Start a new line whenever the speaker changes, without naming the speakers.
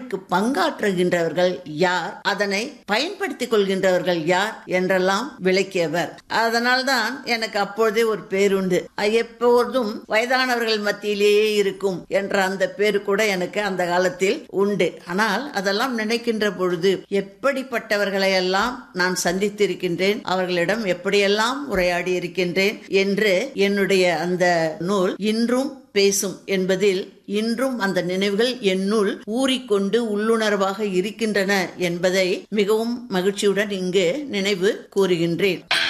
வாழ்விற்கு பங்காற்றுகின்றவர்கள் யார் அதனை பயன்படுத்திக் கொள்கின்றவர்கள் யார் என்றெல்லாம் விளக்கியவர் அதனால்தான் எனக்கு அப்பொழுதே ஒரு பேருண்டு எப்போதும் வயதானவர்கள் மத்தியிலேயே இருக்கும் என்ற அந்த பேரு கூட எனக்கு அந்த காலத்தில் உண்டு ஆனால் அதெல்லாம் நினைக்கின்ற பொழுது எப்படிப்பட்டவர்களை எல்லாம் நான் சந்தித்திருக்கின்றேன் அவர்களிடம் எப்படியெல்லாம் உரையாடி இருக்கின்றேன் என்று என்னுடைய அந்த நூல் இன்றும் பேசும் என்பதில் இன்றும் அந்த நினைவுகள் என்னுள் ஊறிக்கொண்டு உள்ளுணர்வாக இருக்கின்றன என்பதை மிகவும் மகிழ்ச்சியுடன் இங்கு நினைவு கூறுகின்றேன்